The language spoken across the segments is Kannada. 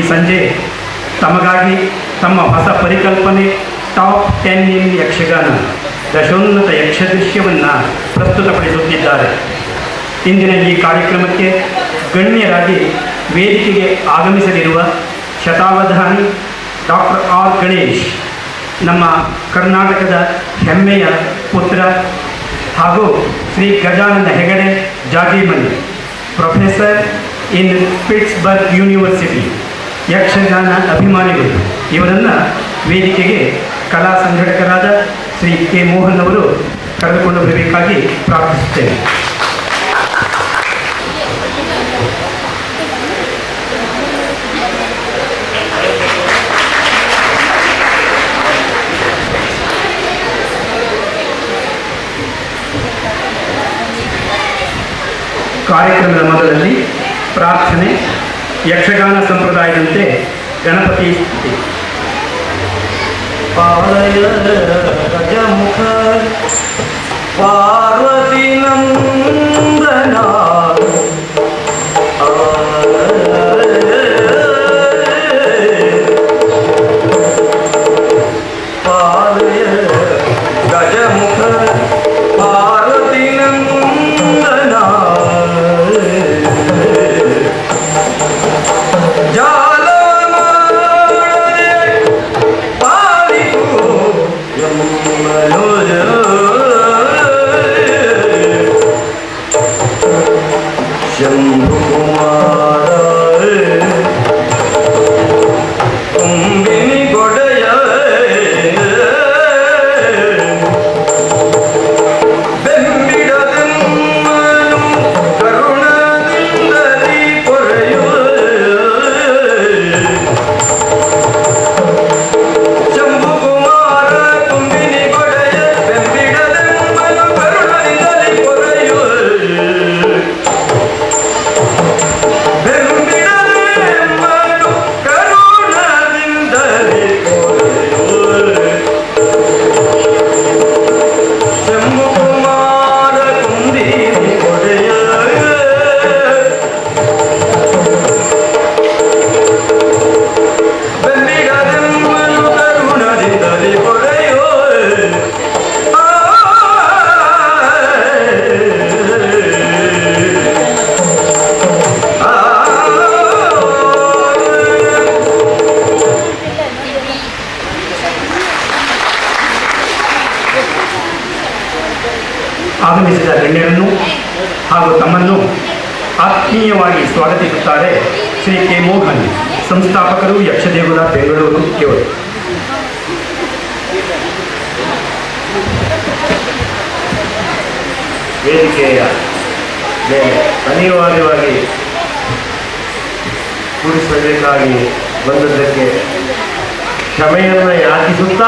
ಸಂಜೆ ತಮಗಾಗಿ ತಮ್ಮ ಹೊಸ ಪರಿಕಲ್ಪನೆ ಟಾಪ್ ಟೆನ್ ಇನ್ ಯಕ್ಷಗಾನ ದಶೋನ್ನತ ಯಕ್ಷದೃಶ್ಯವನ್ನು ಪ್ರಸ್ತುತಪಡಿಸುತ್ತಿದ್ದಾರೆ ಇಂದಿನ ಈ ಕಾರ್ಯಕ್ರಮಕ್ಕೆ ಗಣ್ಯರಾಗಿ ವೇದಿಕೆಗೆ ಆಗಮಿಸಲಿರುವ ಶತಾವಧಾನಿ ಡಾಕ್ಟರ್ ಆರ್ ಗಣೇಶ್ ನಮ್ಮ ಕರ್ನಾಟಕದ ಹೆಮ್ಮೆಯ ಪುತ್ರ ಹಾಗೂ Shri Gajananda Hegde Jagimani professor in Pittsburgh university Yakshagana ಅಭಿಮಾನಿಗಳು ಇವರನ್ನು ವೇದಿಕೆಗೆ ಕಲಾ ಸಂಘಟಕರಾದ ಶ್ರೀ ಕೆ ಮೋಹನ್ ಅವರು ಕರೆದುಕೊಂಡು ಬರಬೇಕಾಗಿ ಪ್ರಾರ್ಥಿಸುತ್ತೇನೆ ಕಾರ್ಯಕ್ರಮದ ಮೊದಲಲ್ಲಿ ಪ್ರಾರ್ಥನೆ ಯಕ್ಷಗಾನ ಸಂಪ್ರದಾಯದಂತೆ ಗಣಪತಿ ಸ್ತುತಿ ಪಾಲಯ ಗಜಮುಖ ಪಾರ್ವತಿ ನಂದನ ಪಾಲಯ ಗಜಮುಖ ಪಾರ್ವತಿ ನಂದನ ಜಾಲಮಾಡದೆ ಪಾಲಿಸು ಯಮ್ಮನೋಜ ಶಂಭುಕುಮಾರ ತುಂಬಿನಿ ಗೊಡೆಯ ಬೆಂಬಿಡದೆಮ್ಮನು ಕರುಣದಿಂದಲೀ ಕೊರೆಯುವ ಶಂಭುಕುಮಾರ ತುಂಬಿನಿ ಗೊಡೆಯ ಬೆಂಬಿಡದೆಮ್ಮನು ಕರುಣದಿಂದಲೀ ಕೊರೆಯುವ ಬೆಂಬಿಡದೆಮ್ಮನು ಕರುಣದಿಂದಲೀ ಕೊರೆಯುವ ಶಂಭುಕುಮಾರ ಕುಂದಿನಿ ಕೊಡೆಯ ಬೆಂಬಿಡದೆಮ್ಮನು ಕರುಣದಿಂದಲೇ ಕೊಡೆಯೋ ಆ ಆಗಮಿಸಿದ ಗಣ್ಯರನ್ನು ಹಾಗೂ ತಮ್ಮನ್ನು ಆತ್ಮೀಯವಾಗಿ ಸ್ವಾಗತಿಸುತ್ತಾರೆ ಶ್ರೀ ಕೆ ಮೋಹನ್ ಸಂಸ್ಥಾಪಕರು ಯಕ್ಷದೇಗುಲ ಬೆಂಗಳೂರು ಇವರು ವೇದಿಕೆಯ ಮೇಲೆ ಅನಿವಾರ್ಯವಾಗಿ ಕೂಡಿಸಬೇಕಾಗಿ ಬಂದದ್ದಕ್ಕೆ ಕ್ಷಮೆಯನ್ನು ಯಾಚಿಸುತ್ತಾ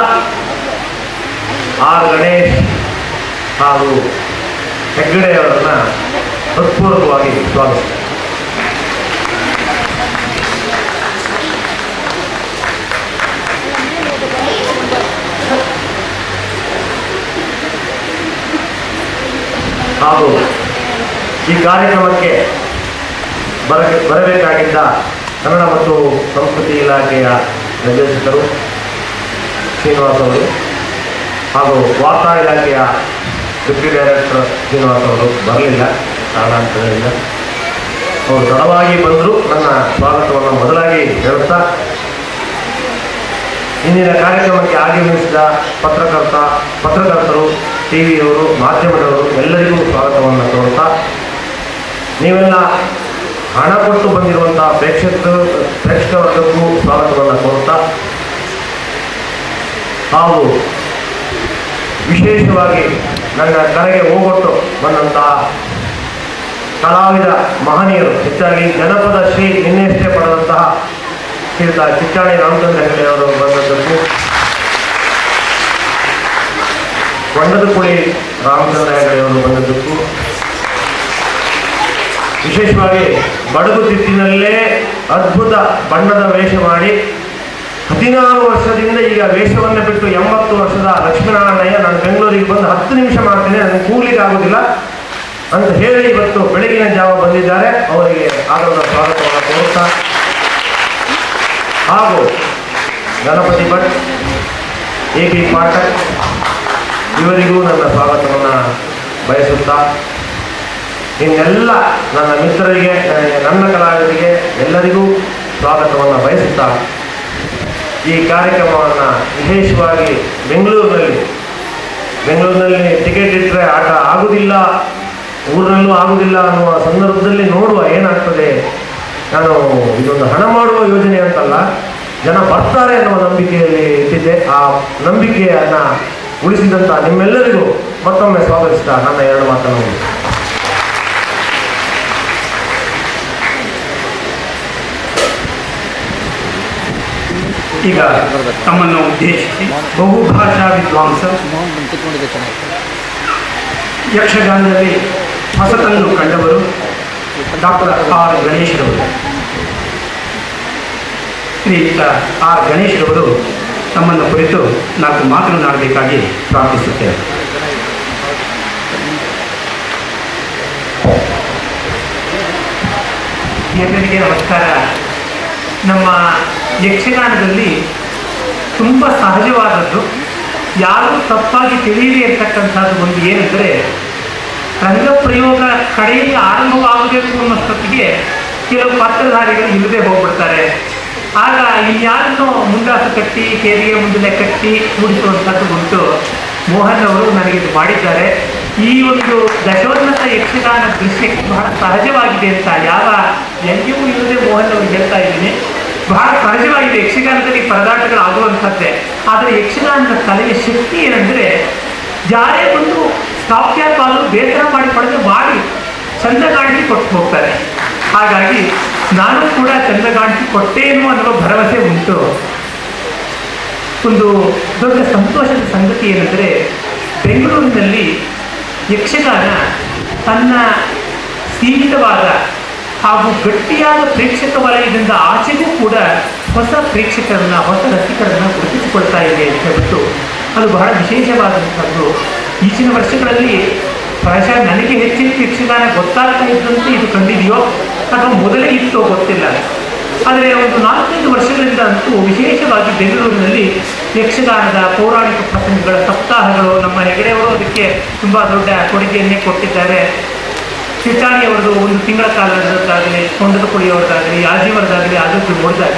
ಆರ್ ಗಣೇಶ್ ಹಾಗೂ ಹೆಗ್ಗಡೆಯವರನ್ನ ಹೃತ್ಪೂರ್ವಕವಾಗಿ ಸ್ವಾಗತಿಸ್ತಾರೆ ಹಾಗೂ ಈ ಕಾರ್ಯಕ್ರಮಕ್ಕೆ ಬರ ಬರಬೇಕಾಗಿದ್ದ ಕನ್ನಡ ಮತ್ತು ಸಂಸ್ಕೃತಿ ಇಲಾಖೆಯ ನಿರ್ದೇಶಕರು ಶ್ರೀನಿವಾಸ್ ಅವರು ಹಾಗೂ ವಾರ್ತಾ ಇಲಾಖೆಯ ಡೆಪ್ಯೂಟಿ ಡೈರೆಕ್ಟರ್ ಶ್ರೀನಿವಾಸ್ ಅವರು ಬರಲಿಲ್ಲ ಕಾರಣಾಂತರದಿಂದ ಅವರು ತಡವಾಗಿ ಬಂದರೂ ನನ್ನ ಸ್ವಾಗತವನ್ನು ಮೊದಲಾಗಿ ಹೇಳುತ್ತಾ ಇಂದಿನ ಕಾರ್ಯಕ್ರಮಕ್ಕೆ ಆಗಮಿಸಿದ ಪತ್ರಕರ್ತ ಪತ್ರಕರ್ತರು ಟಿ ವಿಯವರು ಮಾಧ್ಯಮದವರು ಎಲ್ಲರಿಗೂ ಸ್ವಾಗತವನ್ನು ಕೋರುತ್ತಾ ನೀವೆಲ್ಲ ಹಣ ಕೊಟ್ಟು ಬಂದಿರುವಂತಹ ಪ್ರೇಕ್ಷಕರು ಪ್ರೇಕ್ಷಕ ವರ್ಗಕ್ಕೂ ಸ್ವಾಗತವನ್ನು ಕೋರುತ್ತಾ ಹಾಗೂ ವಿಶೇಷವಾಗಿ ನನ್ನ ಕರೆಗೆ ಹೋಗೊಟ್ಟು ಬಂದಂತಹ ಕಲಾವಿದ ಮಹನೀಯರು ಹೆಚ್ಚಾಗಿ ಜನಪದ ಶ್ರೀ ನಿನ್ನೆಷ್ಟೇ ಪಡೆದಂತಹ ಶ್ರೀಯುತ ಚಿಟ್ಟಾಣಿ ರಾಮಚಂದ್ರ ಹೆಗಡೆ ಅವರು ಬಂದದ್ದಕ್ಕೂ ಕೊಂಡದಕುಳಿ ರಾಮಚಂದ್ರ ಹೆಗಡೆ ಅವರು ಬಂದದ್ದಕ್ಕೂ ವಿಶೇಷವಾಗಿ ಬಡಗು ತಿತ್ತಿನಲ್ಲೇ ಅದ್ಭುತ ಬಣ್ಣದ ವೇಷ ಮಾಡಿ ಹದಿನಾರು ವರ್ಷದಿಂದ ಈಗ ವೇಷವನ್ನು ಬಿಟ್ಟು ಎಂಬತ್ತು ವರ್ಷದ ಲಕ್ಷ್ಮೀನಾರಾಯಣಯ್ಯ ನಾನು ಬೆಂಗಳೂರಿಗೆ ಬಂದು ಹತ್ತು ನಿಮಿಷ ಮಾಡ್ತೇನೆ ನನಗೆ ಕೂಗ್ಲಿಕ್ಕೆ ಆಗುದಿಲ್ಲ ಅಂತ ಹೇಳಿ ಇವತ್ತು ಬೆಳಗಿನ ಜಾವ ಬಂದಿದ್ದಾರೆ ಅವರಿಗೆ ಆಗದ ಸ್ವಾಗತವನ್ನು ಕೋರುತ್ತಾ ಹಾಗೂ ಗಣಪತಿ ಭಟ್ ಎ ಬಿ ಪಾಠಕ್ ಇವರಿಗೂ ನನ್ನ ಸ್ವಾಗತವನ್ನು ಬಯಸುತ್ತಾ ಇನ್ನೆಲ್ಲ ನನ್ನ ಮಿತ್ರರಿಗೆ ನನಗೆ ನನ್ನ ಕಲಾವಿದರಿಗೆ ಎಲ್ಲರಿಗೂ ಸ್ವಾಗತವನ್ನು ಬಯಸುತ್ತಾ ಈ ಕಾರ್ಯಕ್ರಮವನ್ನು ವಿಶೇಷವಾಗಿ ಬೆಂಗಳೂರಿನಲ್ಲಿ ಬೆಂಗಳೂರಿನಲ್ಲಿ ಟಿಕೆಟ್ ಇಟ್ಟರೆ ಆಟ ಆಗುವುದಿಲ್ಲ ಊರಿನಲ್ಲೂ ಆಗುವುದಿಲ್ಲ ಅನ್ನುವ ಸಂದರ್ಭದಲ್ಲಿ ನೋಡುವ ಏನಾಗ್ತದೆ ನಾನು ಇದೊಂದು ಹಣ ಮಾಡುವ ಯೋಜನೆ ಅಂತಲ್ಲ ಜನ ಬರ್ತಾರೆ ಅನ್ನುವ ನಂಬಿಕೆಯಲ್ಲಿ ಇಟ್ಟಿದ್ದೆ ಆ ನಂಬಿಕೆಯನ್ನು ಉಳಿಸಿದಂಥ ನಿಮ್ಮೆಲ್ಲರಿಗೂ ಮತ್ತೊಮ್ಮೆ ಸ್ವಾಗತಿಸ್ತಾ ನನ್ನ ಎರಡು ಮಾತನ್ನು ಮುಗಿಸ್ತೇನೆ. ಈಗ ತಮ್ಮನ್ನು ಉದ್ದೇಶಿಸಿ ಬಹುಭಾಷಾ ವಿದ್ವಾಂಸ ಕಿತ್ಕೊಂಡಿದ್ದೆ ಚೆನ್ನಾಗಿ ಯಕ್ಷಗಾನದಲ್ಲಿ ಹೊಸತನ್ನು ಕಂಡವರು ಡಾಕ್ಟರ್ ಆರ್ ಗಣೇಶ್ರವರು ಶ್ರೀಯುತ ಆರ್ ಗಣೇಶ್ರವರು ತಮ್ಮನ್ನು ಕುರಿತು ನಾಲ್ಕು ಮಾತನಾಡಬೇಕಾಗಿ ಪ್ರಾರ್ಥಿಸುತ್ತೇವೆ ಎಲ್ಲರಿಗೆ ನಮಸ್ಕಾರ ನಮ್ಮ ಯಕ್ಷಗಾನದಲ್ಲಿ ತುಂಬ ಸಹಜವಾದದ್ದು ಯಾರು ತಪ್ಪಾಗಿ ತಿಳಿಯದೇ ಇರತಕ್ಕಂಥದ್ದು ಒಂದು ಏನೆಂದರೆ ರಂಗಪ್ರಯೋಗ ಕಡೆಯಲ್ಲಿ ಆರಂಭವಾಗಬೇಕು ಅನ್ನೋಷ್ಟೊತ್ತಿಗೆ ಕೆಲವು ಪಾತ್ರಧಾರಿಗಳು ಇಲ್ಲದೆ ಹೋಗ್ಬಿಡ್ತಾರೆ ಆಗ ಇನ್ಯಾರನ್ನೋ ಮುಂದಾಸು ಕಟ್ಟಿ ಕೇರಿಗೆ ಮುಂದೆ ಕಟ್ಟಿ ಮೂಡಿಸುವಂಥದ್ದು ಉಂಟು ಮೋಹನ್ ಅವರು ನನಗೆ ಇದು ಮಾಡಿದ್ದಾರೆ ಈ ಒಂದು ದಶೋನ್ನತ ಯಕ್ಷಗಾನ ದೃಶ್ಯಕ್ಕೆ ಬಹಳ ಸಹಜವಾಗಿದೆ ಅಂತ ಯಾವ ವ್ಯಂಗ್ಯವೂ ಇಲ್ಲದೆ ಮೋಹನ್ ಅವರು ಹೇಳ್ತಾ ಇದ್ದೀನಿ ಬಹಳ ಸಹಜವಾಗಿದೆ ಯಕ್ಷಗಾನದಲ್ಲಿ ಪರದಾಟಗಳು ಆಗುವಂಥದ್ದೇ ಆದರೆ ಯಕ್ಷಗಾನದ ಕಲೆಯ ಶಕ್ತಿ ಏನಂದರೆ ಯಾರೇ ಒಂದು ಸ್ಥಾಪ್ಯ ಕಾಲು ಬೇಸರ ಮಾಡಿಕೊಳ್ಳದೆ ಮಾಡಿ ಚಂದ ಕಾಣಿಸಿ ಕೊಟ್ಟು ಹೋಗ್ತಾರೆ ಹಾಗಾಗಿ ನಾನು ಕೂಡ ಚಂದ ಕಾಣಿಸಿ ಕೊಟ್ಟೇನು ಅನ್ನುವ ಭರವಸೆ ಉಂಟು ಒಂದು ದೊಡ್ಡ ಸಂತೋಷದ ಸಂಗತಿ ಏನೆಂದರೆ ಬೆಂಗಳೂರಿನಲ್ಲಿ ಯಕ್ಷಗಾನ ತನ್ನ ಸೀಮಿತವಾದ ಹಾಗೂ ಗಟ್ಟಿಯಾದ ಪ್ರೇಕ್ಷಕ ವಲಯದಿಂದ ಆಚೆಗೂ ಕೂಡ ಹೊಸ ಪ್ರೇಕ್ಷಕರನ್ನ ಹೊಸ ರಸಿಕರನ್ನ ಗುರುತಿಸಿಕೊಳ್ತಾ ಇದೆ ಅಂತ ಹೇಳ್ಬಿಟ್ಟು ಅದು ಬಹಳ ವಿಶೇಷವಾದಂಥದ್ದು ಈಚಿನ ವರ್ಷಗಳಲ್ಲಿ ಪ್ರಾಯಶಃ ನನಗೆ ಹೆಚ್ಚೆಚ್ಚು ಯಕ್ಷಗಾನ ಗೊತ್ತಾಗ್ತಾ ಇದ್ದಂತೆ ಇದು ಕಂಡಿದೆಯೋ ಅಥವಾ ಮೊದಲೇ ಇತ್ತೋ ಗೊತ್ತಿಲ್ಲ ಆದರೆ ಒಂದು ನಾಲ್ಕೈದು ವರ್ಷಗಳಿಂದ ಅಂತೂ ವಿಶೇಷವಾಗಿ ಬೆಂಗಳೂರಿನಲ್ಲಿ ಯಕ್ಷಗಾನದ ಪೌರಾಣಿಕ ಪ್ರಸಂಗಗಳ ಸಪ್ತಾಹಗಳು ನಮ್ಮ ಹೆಗಡೆಯವರು ಅದಕ್ಕೆ ತುಂಬ ದೊಡ್ಡ ಕೊಡುಗೆಯನ್ನೇ ಕೊಟ್ಟಿದ್ದಾರೆ ಚಿಟ್ಟಾಣಿ ಅವರದು ಒಂದು ತಿಂಗಳ ಕಾಲದಾಗಲಿ ಕೊಂಡದ ಕುಳಿಯವರದಾಗಲಿ ಆಜೀವರದಾಗಲಿ ಆದದ್ದು ನೋಡಿದಾಗ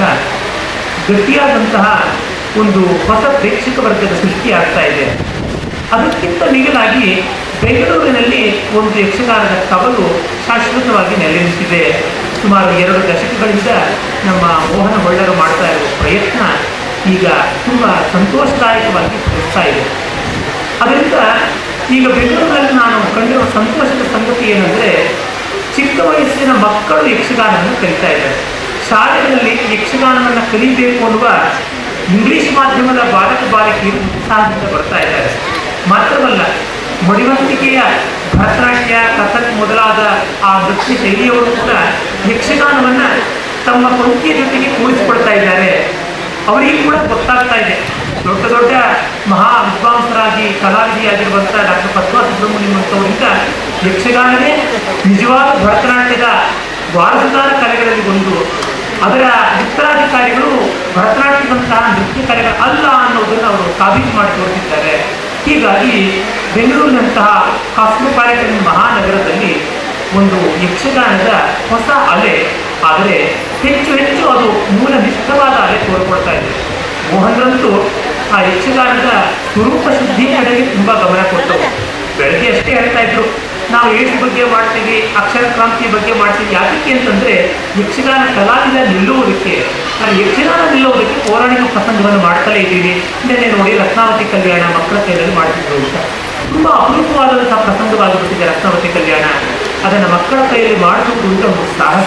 ಗಟ್ಟಿಯಾದಂತಹ ಒಂದು ಹೊಸ ಪ್ರೇಕ್ಷಕ ವರ್ಗದ ಸೃಷ್ಟಿ ಆಗ್ತಾ ಇದೆ ಅದಕ್ಕಿಂತ ಮಿಗಿಲಾಗಿ ಬೆಂಗಳೂರಿನಲ್ಲಿ ಒಂದು ಯಕ್ಷಗಾನದ ಕವಲು ಶಾಶ್ವತವಾಗಿ ನೆಲೆ ನಿಂತಿದೆ ಸುಮಾರು ಎರಡು ದಶಕಗಳಿಂದ ನಮ್ಮ ಮೋಹನ ಒಳ್ಳರು ಮಾಡ್ತಾ ಇರುವ ಪ್ರಯತ್ನ ಈಗ ತುಂಬ ಸಂತೋಷದಾಯಕವಾಗಿ ಫಲಿಸ್ತಾ ಇದೆ ಅದರಿಂದ ಈಗ ಬೆಂಗಳೂರಿನಲ್ಲಿ ನಾನು ಕಂಡಿರುವ ಸಂತೋಷದ ಸಂಗತಿ ಏನಂದರೆ ಚಿಕ್ಕ ವಯಸ್ಸಿನ ಮಕ್ಕಳು ಯಕ್ಷಗಾನವನ್ನು ಕಲಿತಾ ಇದ್ದಾರೆ ಶಾಲೆಗಳಲ್ಲಿ ಯಕ್ಷಗಾನವನ್ನು ಕಲಿಬೇಕು ಅನ್ನುವ ಇಂಗ್ಲಿಷ್ ಮಾಧ್ಯಮದ ಬಾಲಕ ಬಾಲಕಿಯರು ಉತ್ಸಾಹದಿಂದ ಬರ್ತಾ ಇದ್ದಾರೆ ಮಾತ್ರವಲ್ಲ ಮಡಿವಂತಿಕೆಯ ಭರತನಾಟ್ಯ ಕಥಕ್ ಮೊದಲಾದ ಆ ನೃತ್ಯ ಶೈಲಿಯವರು ಕೂಡ ಯಕ್ಷಗಾನವನ್ನು ತಮ್ಮ ಪಂಕ್ತಿಯ ಜೊತೆಗೆ ಕೂಡಿಸಿಕೊಳ್ತಾ ಇದ್ದಾರೆ ಅವರಿಗೆ ಕೂಡ ಗೊತ್ತಾಗ್ತಾ ಇದೆ ದೊಡ್ಡ ದೊಡ್ಡ ಮಹಾ ವಿದ್ವಾಂಸರಾಗಿ ಕಲಾವಿದೆಯಾಗಿರುವಂಥ ಡಾಕ್ಟರ್ ಪದ್ಮಾ ಸುಬ್ರಹ್ಮಣ್ಯಂ ಅಂತವರಿಂದ ಯಕ್ಷಗಾನವೇ ನಿಜವಾದ ಭರತನಾಟ್ಯದ ವಾರಸುದಾರ ಕಲೆಗಳಲ್ಲಿ ಒಂದು ಅದರ ಉತ್ತರಾಧಿಕಾರಿಗಳು ಭರತನಾಟ್ಯದಂತಹ ನೃತ್ಯ ಕಲೆಗಳು ಅಲ್ಲ ಅನ್ನೋದನ್ನು ಅವರು ಸಾಬೀತು ಮಾಡಿ ತೋರಿಸಿದ್ದಾರೆ ಹೀಗಾಗಿ ಬೆಂಗಳೂರಿನಂತಹ ಕಾಸ್ಮೋಪಾಲಿಟನ್ ಮಹಾನಗರದಲ್ಲಿ ಒಂದು ಯಕ್ಷಗಾನದ ಹೊಸ ಅಲೆ ಆದರೆ ಹೆಚ್ಚು ಹೆಚ್ಚು ಅದು ಮೂಲನಿಷ್ಠವಾದ ಅಲೆ ತೋರ್ಕೊಳ್ತಾ ಇದೆ ಮೋಹನ್ರಂತೂ ಆ ಯಕ್ಷಗಾನದ ಸ್ವರೂಪ ಶುದ್ಧಿ ಕಡೆಗೆ ತುಂಬ ಗಮನ ಕೊಟ್ಟರು ಬೆಳಗ್ಗೆ ಅಷ್ಟೇ ಹೇಳ್ತಾ ಇದ್ರು ನಾವು ಏಡ್ಸ್ ಬಗ್ಗೆ ಮಾಡ್ತೀವಿ ಅಕ್ಷರ ಕ್ರಾಂತಿ ಬಗ್ಗೆ ಮಾಡ್ತೀವಿ ಯಾಕೆ ಅಂತಂದ್ರೆ ಯಕ್ಷಗಾನ ಕಲಾವಿದ ನಿಲ್ಲುವುದಕ್ಕೆ ನಾನು ಯಕ್ಷಗಾನ ನಿಲ್ಲುವುದಕ್ಕೆ ಪೌರಾಣಿಕ ಪ್ರಸಂಗವನ್ನು ಮಾಡ್ತಲೇ ಇದ್ದೀವಿ ನಿನ್ನೆ ನೋಡಿ ರತ್ನಾವತಿ ಕಲ್ಯಾಣ ಮಕ್ಕಳ ಕೈಯಲ್ಲಿ ಮಾಡ್ತಿದ್ರು ಅಂತ ತುಂಬ ಅಪರೂಪವಾದಂತಹ ಪ್ರಸಂಗವಾಗಿಬಿಟ್ಟಿದೆ ರತ್ನಾವತಿ ಕಲ್ಯಾಣ ಅದನ್ನು ಮಕ್ಕಳ ಕೈಯಲ್ಲಿ ಮಾಡಿಸುವುದು ಅಂತ ಒಂದು ಸಾಹಸ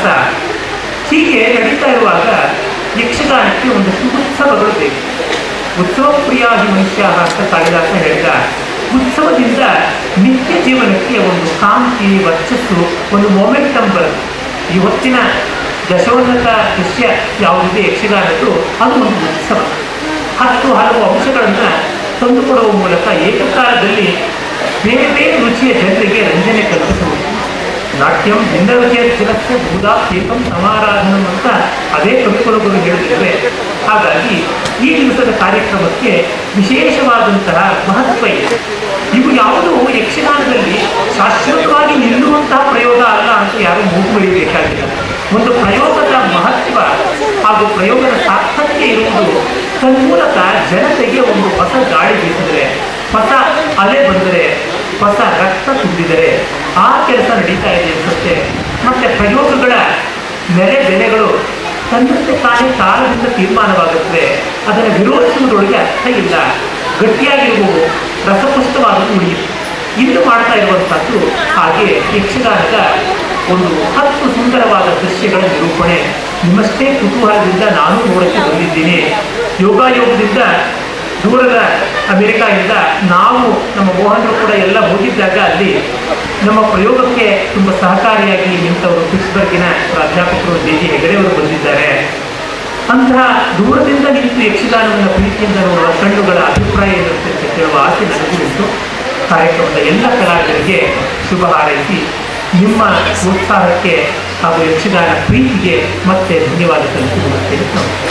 ಹೀಗೆ ನಡೀತಾ ಇರುವಾಗ ಯಕ್ಷಗಾನಕ್ಕೆ ಒಂದಷ್ಟು ಉತ್ಸವಗಳು ಬೇಕು ಉತ್ಸವ ಪ್ರಿಯಾಗಿ ಮನುಷ್ಯ ಅಂತ ಕಾಳಿದಾಸ ಹೇಳಿದ ಉತ್ಸವದಿಂದ ನಿತ್ಯ ಜೀವನಕ್ಕೆ ಒಂದು ಕಾಂತಿ ವರ್ಚಸ್ಸು ಒಂದು ಮೊಮೆಂಟಮ್ ಬರುತ್ತೆ ಇವತ್ತಿನ ದಶೋನ್ನತ ದೃಶ್ಯ ಯಾವುದಿದೆ ಯಕ್ಷಗಾನದ್ದು ಅದು ಒಂದು ಉತ್ಸವ ಹತ್ತು ಹಲವು ಅಂಶಗಳನ್ನು ತಂದುಕೊಡುವ ಮೂಲಕ ಏಕಕಾಲದಲ್ಲಿ ಬೇರೆ ಬೇರೆ ರುಚಿಯ ಜನರಿಗೆ ರಂಜನೆ ಕಲ್ಪಿಸುವುದು ನಾಟ್ಯಂ ಭಿನ್ನವಿಕೆ ಜಲಸ್ಯ ಭೂದಾತ್ಯೇಕಂ ಸಮಾರಾಧನಂ ಅಂತ ಅದೇ ಕವಿಕುಲಗುರು ಹೇಳಿದ್ದೇವೆ ಹಾಗಾಗಿ ಈ ದಿವಸದ ಕಾರ್ಯಕ್ರಮಕ್ಕೆ ವಿಶೇಷವಾದಂತಹ ಮಹತ್ವ ಇದೆ ಇವು ಯಾವುದು ಯಕ್ಷಗಾನದಲ್ಲಿ ಶಾಶ್ವತವಾಗಿ ನಿಲ್ಲುವಂತಹ ಪ್ರಯೋಗ ಅಲ್ಲ ಅಂತ ಯಾರು ಮೂಗು ಬೆಳಿಬೇಕಾಗಿಲ್ಲ ಒಂದು ಪ್ರಯೋಗದ ಮಹತ್ವ ಹಾಗೂ ಪ್ರಯೋಗದ ಸಾರ್ಥಕ್ಯ ಇರುವುದು ತನ್ಮೂಲಕ ಜನತೆಗೆ ಒಂದು ಹೊಸ ಗಾಳಿ ಬೀಸಿದರೆ ಹೊಸ ಅಲೆ ಬಂದರೆ ಹೊಸ ರಕ್ತ ತುಂಬಿದರೆ ಆ ಕೆಲಸ ನಡೀತಾ ಇದೆ ಅನ್ಸುತ್ತೆ ಮತ್ತೆ ಪ್ರಯೋಗಗಳ ನೆಲೆ ಬೆಲೆಗಳು ತನ್ನಂತೆ ತಾನೇ ಕಾಲದಿಂದ ತೀರ್ಮಾನವಾಗುತ್ತದೆ ಅದನ್ನು ವಿರೋಧಿಸುವುದರೊಳಗೆ ಅರ್ಥ ಇಲ್ಲ ಗಟ್ಟಿಯಾಗಿರುವವು ರಸಪುಷ್ಟವಾದದ್ದು ಉಳಿಯುತ್ತೆ ಇಂದು ಮಾಡ್ತಾ ಇರುವಂತಹದ್ದು ಹಾಗೆ ಯಕ್ಷಗಾನದ ಒಂದು ಹತ್ತು ಸುಂದರವಾದ ದೃಶ್ಯಗಳ ನಿರೂಪಣೆ ನಿಮ್ಮಷ್ಟೇ ಕುತೂಹಲದಿಂದ ನಾನು ನೋಡಕ್ಕೆ ಬಂದಿದ್ದೀನಿ ಯೋಗಾಯೋಗದಿಂದ ದೂರದ ಅಮೆರಿಕಾದಿಂದ ನಾವು ನಮ್ಮ ಮೋಹನರು ಕೂಡ ಎಲ್ಲ ಹೋಗಿದ್ದಾಗ ಅಲ್ಲಿ ನಮ್ಮ ಪ್ರಯೋಗಕ್ಕೆ ತುಂಬ ಸಹಕಾರಿಯಾಗಿ ನಿಂತವರು ಪಿಟ್ಸ್ಬರ್ಗಿನ ಪ್ರಾಧ್ಯಾಪಕರು ಜೆ ಜಿ ಹೆಗಡೆಯವರು ಬಂದಿದ್ದಾರೆ ಅಂತಹ ದೂರದಿಂದ ನಿಂತು ಯಕ್ಷಗಾನವನ್ನು ಪ್ರೀತಿಯಿಂದ ನೋಡುವ ಕಣ್ಣುಗಳ ಅಭಿಪ್ರಾಯ ಇರುತ್ತೆ ಅಂತ ಕೇಳುವ ಆಸೆ ನನಗೂ ಉಂಟು ಕಾರ್ಯಕ್ರಮದ ಎಲ್ಲ ಕಲಾವಿದರಿಗೆ ಶುಭ ಹಾರೈಸಿ ನಿಮ್ಮ ಉತ್ಸಾಹಕ್ಕೆ ಹಾಗೂ ಯಕ್ಷಗಾನ ಪ್ರೀತಿಗೆ ಮತ್ತೆ ಧನ್ಯವಾದ ಸಲ್ಲಿಸುತ್ತೇನೆ ನಮಸ್ಕಾರ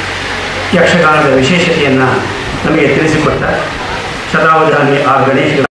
ಯಕ್ಷಗಾನದ ವಿಶೇಷತೆಯನ್ನು ನಮಗೆ ತಿಳಿಸಿಕೊಟ್ಟ ಶತಾವಧಾನಿ ಆರ್ ಗಣೇಶ್